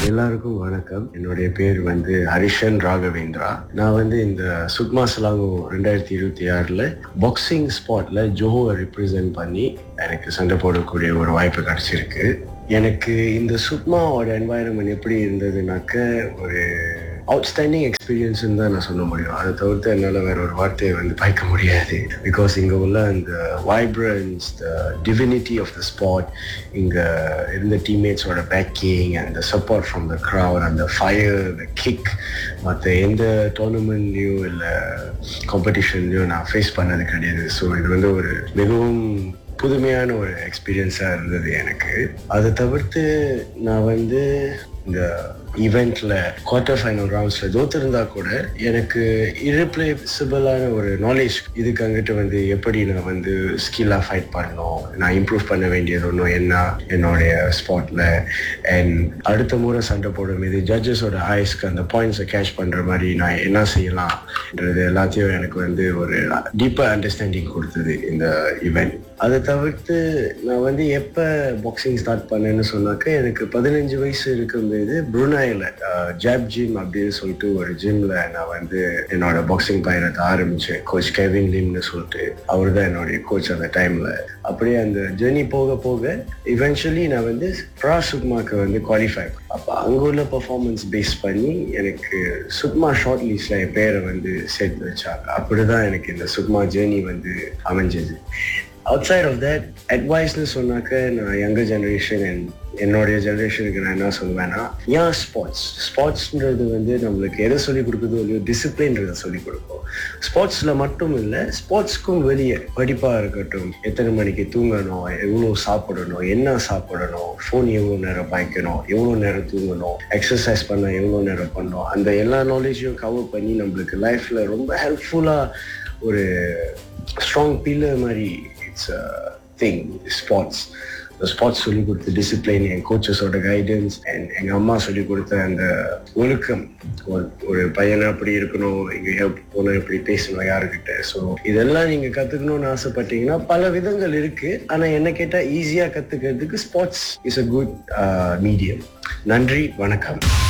எல்லாருக்கும் வணக்கம் என்னுடைய பேர் வந்து ஹரிஷன் ராகவேந்திரா நான் வந்து இந்த சுக்மா சலாங்கோ ரெண்டாயிரத்தி இருபத்தி ஆறில் பாக்ஸிங் ஸ்பாட்ல ஜோஹோவை ரிப்ரசென்ட் பண்ணி எனக்கு சண்டை போடக்கூடிய ஒரு வாய்ப்பு கிடைச்சிருக்கு எனக்கு இந்த சுக்மாவோட என்வாயரன்மெண்ட் எப்படி இருந்ததுனாக்க ஒரு அவுட்ஸ்டாண்டிங் எக்ஸ்பீரியன்ஸ்னு தான் நான் சொல்ல முடியும் அதை தவிர்த்து என்னால் வேற ஒரு வார்த்தையை வந்து பாய்க்க முடியாது பிகாஸ் இங்கே உள்ள அந்த vibrance the divinity of the spot இங்கே இருந்த டீம்மேட்ஸோட பேக்கிங் அந்த சப்போர்ட் ஃப்ரம் த க்ரௌட் அந்த ஃபயர் த கிக் மற்ற எந்த டோர்னமெண்ட்லேயும் இல்லை காம்படிஷன்லையும் நான் ஃபேஸ் பண்ணது கிடையாது ஸோ இது வந்து ஒரு மிகவும் புதுமையான ஒரு எக்ஸ்பீரியன்ஸாக இருந்தது எனக்கு அதை தவிர்த்து நான் வந்து இந்த ஈவெண்ட்ல குவார்டர் ஃபைனல் ரவுண்ட்ஸ்ல தோத்திருந்தா கூட எனக்கு irreplaceable-ஆன ஒரு நாலேஜ் இதுக்கு அங்கிட்டு வந்து எப்படி நான் வந்து ஸ்கில்லாக ஃபைட் பண்ணணும் நான் இம்ப்ரூவ் பண்ண வேண்டியது ஒன்றும் என்ன என்னுடைய ஸ்பாட்ல அண்ட் அடுத்த முறை சண்டை போடும் இது ஜட்ஜஸோட ஐஸ்க்கு அந்த பாயிண்ட்ஸை கேட்ச் பண்ற மாதிரி நான் என்ன செய்யலாம்ன்றது எல்லாத்தையும் எனக்கு வந்து ஒரு டீப்பர் அண்டர்ஸ்டாண்டிங் கொடுத்தது இந்த ஈவெண்ட் அதை தவிர்த்து நான் வந்து எப்போ பாக்ஸிங் ஸ்டார்ட் பண்ணேன்னு சொன்னாக்க எனக்கு பதினஞ்சு வயசு இருக்கும்போது புருனாயில் ஜாப் ஜிம் அப்படின்னு சொல்லிட்டு ஒரு ஜிம்ல நான் வந்து என்னோட பாக்ஸிங் பயணத்தை ஆரம்பிச்சேன் கோச் கெவின் லிம்னு சொல்லிட்டு அவர் தான் என்னுடைய கோச் அந்த டைம்ல அப்படியே அந்த ஜேர்னி போக போக இவென்ச்சுவலி நான் வந்து ப்ரா சுக்மாக்கு வந்து குவாலிஃபை அப்போ அங்கே உள்ள பர்ஃபார்மன்ஸ் பேஸ் பண்ணி எனக்கு சுக்மா ஷார்ட் லிஸ்ட்ல என் பேரை வந்து சேர்த்து வச்சாங்க அப்படிதான் எனக்கு இந்த சுக்மா ஜேர்னி வந்து அமைஞ்சது அவுட் சைட் ஆஃப் தட் அட்வைஸ்னு சொன்னாக்க நான் யங்கர் ஜெனரேஷன் அண்ட் என்னுடைய ஜெனரேஷனுக்கு நான் என்ன சொல்லுவேன்னா ஏன் ஸ்போர்ட்ஸ் ஸ்போர்ட்ஸ்ன்றது வந்து நம்மளுக்கு எதை சொல்லிக் கொடுக்குதோ இல்லையோ டிசிப்ளின்றதை சொல்லிக் கொடுக்கும் ஸ்போர்ட்ஸில் மட்டும் இல்லை ஸ்போர்ட்ஸ்க்கும் வெளியே படிப்பாக இருக்கட்டும் எத்தனை மணிக்கு தூங்கணும் எவ்வளோ சாப்பிடணும் என்ன சாப்பிடணும் ஃபோன் எவ்வளோ நேரம் பாய்க்கணும் எவ்வளோ நேரம் தூங்கணும் எக்ஸசைஸ் பண்ண எவ்வளோ நேரம் பண்ணணும் அந்த எல்லா நாலேஜையும் கவர் பண்ணி நம்மளுக்கு லைஃப்பில் ரொம்ப ஹெல்ப்ஃபுல்லாக ஒரு ஸ்ட்ராங் பில்லர் மாதிரி இட்ஸ் திங் ஸ்பாட்ஸ் ஸ்பாட்ஸ் சொல்லி கொடுத்த டிசிப்ளின் என் கோச்சஸோட கைடன்ஸ் அண்ட் எங்கள் அம்மா சொல்லி கொடுத்த அந்த ஒழுக்கம் ஒரு ஒரு பையனை அப்படி இருக்கணும் இங்கே போனால் எப்படி பேசணும் யாருக்கிட்ட ஸோ இதெல்லாம் நீங்கள் கற்றுக்கணும்னு ஆசைப்பட்டீங்கன்னா பல விதங்கள் இருக்குது ஆனால் என்ன கேட்டால் ஈஸியாக கற்றுக்கிறதுக்கு sports is a good medium நன்றி வணக்கம்